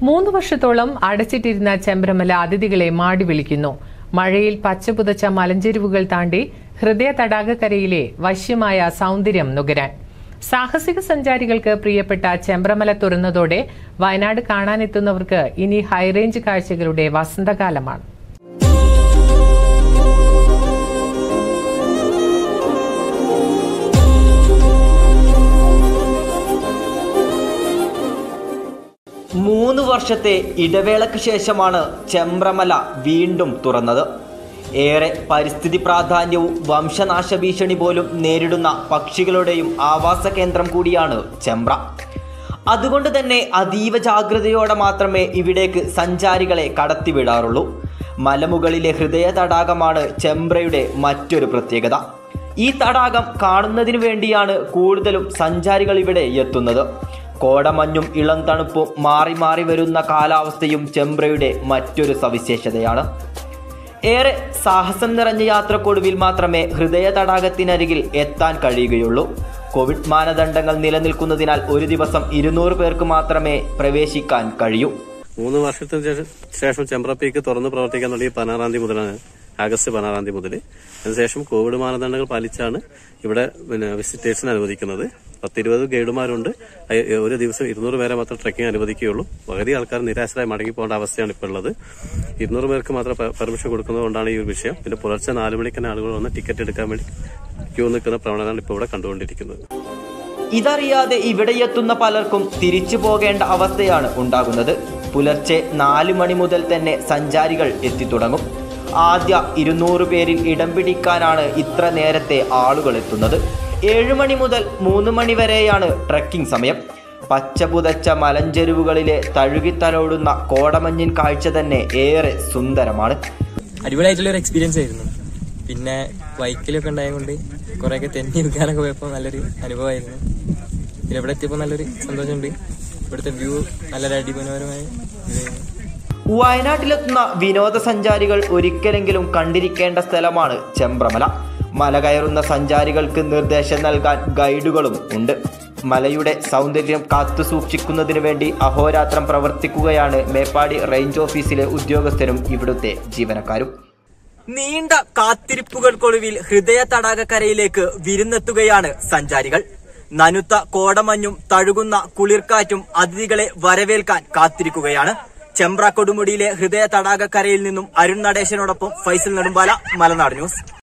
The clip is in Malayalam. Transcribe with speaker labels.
Speaker 1: മൂന്ന് വർഷത്തോളം അടച്ചിട്ടിരുന്ന ചെമ്പ്രമല അതിഥികളെ മാടി വിളിക്കുന്നു മഴയിൽ പച്ചപുതച്ച മലഞ്ചെരുവുകൾ താണ്ടി ഹൃദയ തടാകക്കരയിലെ വശ്യമായ സൗന്ദര്യം നുകരാൻ സാഹസിക സഞ്ചാരികൾക്ക് പ്രിയപ്പെട്ട ചെമ്പ്രമല തുറന്നതോടെ വയനാട് കാണാനെത്തുന്നവർക്ക് ഇനി ഹൈറേഞ്ച് കാഴ്ചകളുടെ വസന്തകാലമാണ്
Speaker 2: മൂന്ന് വർഷത്തെ ഇടവേളയ്ക്ക് ശേഷമാണ് ചെമ്പ്രമല വീണ്ടും തുറന്നത് ഏറെ പരിസ്ഥിതി പ്രാധാന്യവും വംശനാശ ഭീഷണി പോലും നേരിടുന്ന പക്ഷികളുടെയും ആവാസ കേന്ദ്രം കൂടിയാണ് ചെമ്പ്ര അതുകൊണ്ട് തന്നെ അതീവ ജാഗ്രതയോടെ മാത്രമേ ഇവിടേക്ക് സഞ്ചാരികളെ കടത്തിവിടാറുള്ളൂ മലമുകളിലെ ഹൃദയ തടാകമാണ് ചെമ്പ്രയുടെ മറ്റൊരു പ്രത്യേകത ഈ തടാകം കാണുന്നതിന് വേണ്ടിയാണ് കൂടുതലും സഞ്ചാരികൾ ഇവിടെ എത്തുന്നത് കോടമഞ്ഞും ഇളം തണുപ്പും മാറി മാറി വരുന്ന കാലാവസ്ഥയും ചെമ്പ്രയുടെ മറ്റൊരു സവിശേഷതയാണ് ഏറെ സാഹസം നിറഞ്ഞ യാത്രക്കൊടുവിൽ മാത്രമേ ഹൃദയ തടാകത്തിനരികിൽ എത്താൻ കഴിയുകയുള്ളൂ കോവിഡ് മാനദണ്ഡങ്ങൾ നിലനിൽക്കുന്നതിനാൽ ഒരു ദിവസം ഇരുന്നൂറ് പേർക്ക് മാത്രമേ പ്രവേശിക്കാൻ കഴിയൂ
Speaker 3: മൂന്ന് വർഷത്തിന് ശേഷം ശേഷം ചെമ്പ്ര പീക്ക് തുറന്ന് പ്രവർത്തിക്കാൻ തുടങ്ങി പതിനാറാം തീയതി മുതലാണ് ആഗസ്റ്റ് പതിനാറാം തീയതി മുതൽ അതിനുശേഷം കോവിഡ് മാനദണ്ഡങ്ങൾ പാലിച്ചാണ് ഇവിടെ പിന്നെ വിസിറ്റേഴ്സിന് അനുവദിക്കുന്നത് പത്തിരുപത് ഗൈഡുമാരുണ്ട് അയ- ഒരു ദിവസം ഇരുന്നൂറ് പേരെ മാത്രം ട്രക്കിംഗ് അനുവദിക്കുകയുള്ളൂ പകുതി ആൾക്കാർ നിരാശരായി മടങ്ങി പോകേണ്ട അവസ്ഥയാണ് ഇപ്പോൾ ഉള്ളത് ഇരുന്നൂറ് പേർക്ക് മാത്രം പ- പെർമിഷൻ കൊടുക്കുന്നതുകൊണ്ടാണ് ഈ ഒരു വിഷയം പിന്നെ പുലർച്ചെ നാല് മണിക്ക് തന്നെ ആളുകൾ വന്ന് ടിക്കറ്റ് എടുക്കാൻ വേണ്ടി ക്യൂ നിൽക്കുന്ന പ്രവണതയാണ് ഇപ്പോൾ ഇവിടെ കണ്ടുകൊണ്ടിരിക്കുന്നത്
Speaker 2: ഇതറിയാതെ ഇവിടെ എത്തുന്ന പലർക്കും തിരിച്ചു പോകേണ്ട അവസ്ഥയാണ് ഉണ്ടാകുന്നത് പുലർച്ചെ നാല് മണി മുതൽ തന്നെ സഞ്ചാരികൾ എത്തിത്തുടങ്ങും ആദ്യ ഇരുന്നൂറ് പേരിൽ ഇടം പിടിക്കാനാണ് ഇത്ര നേരത്തെ ആളുകൾ എത്തുന്നത് ഏഴ് മണി മുതൽ മൂന്ന് മണി വരെയാണ് ട്രക്കിംഗ് സമയം പച്ചപുതച്ച മലഞ്ചെരുവുകളിലെ തഴുകിത്തലോടുന്ന കോടമഞ്ഞിൻ കാഴ്ച തന്നെ ഏറെ സുന്ദരമാണ്
Speaker 4: അടിപൊളിയായിട്ടുള്ള ഒരു എക്സ്പീരിയൻസ് ആയിരുന്നു പിന്നെ ബൈക്കിലൊക്കെ ഉണ്ടായതുകൊണ്ട് കുറെയൊക്കെ തെന്നി നിൽക്കാനൊക്കെ പോയപ്പോൾ നല്ലൊരു അനുഭവമായിരുന്നു പിന്നെ ഇവിടെ എത്തിയപ്പോൾ നല്ലൊരു സന്തോഷമുണ്ട് ഇവിടുത്തെ വ്യൂ നല്ലൊരു അടിമനോഹരമായ ഇതായിരുന്നു
Speaker 2: വയനാട്ടിലെത്തുന്ന വിനോദസഞ്ചാരികൾ ഒരിക്കലെങ്കിലും കണ്ടിരിക്കേണ്ട സ്ഥലമാണ് ചെമ്പ്രമല മല കയറുന്ന സഞ്ചാരികൾക്ക് നിർദ്ദേശം നൽകാൻ ഗൈഡുകളും ഉണ്ട് മലയുടെ സൗന്ദര്യം കാത്തു സൂക്ഷിക്കുന്നതിന് വേണ്ടി അഹോരാത്രം പ്രവർത്തിക്കുകയാണ് മേപ്പാടി റേഞ്ച് ഓഫീസിലെ ഉദ്യോഗസ്ഥരും ഇവിടുത്തെ ജീവനക്കാരും നീണ്ട കാത്തിരിപ്പുകൾക്കൊടുവിൽ ഹൃദയ തടാകക്കരയിലേക്ക് വിരുന്നെത്തുകയാണ് സഞ്ചാരികൾ നനുത്ത കോടമഞ്ഞും തഴുകുന്ന കുളിർക്കാറ്റും അതിഥികളെ വരവേൽക്കാൻ കാത്തിരിക്കുകയാണ് ചെമ്പ്ര കൊടുമുടിയിലെ ഹൃദയ തടാകക്കരയിൽ നിന്നും അരുൺ നടേശനോടൊപ്പം ഫൈസൽ നെടുമ്പാല മലനാട് ന്യൂസ്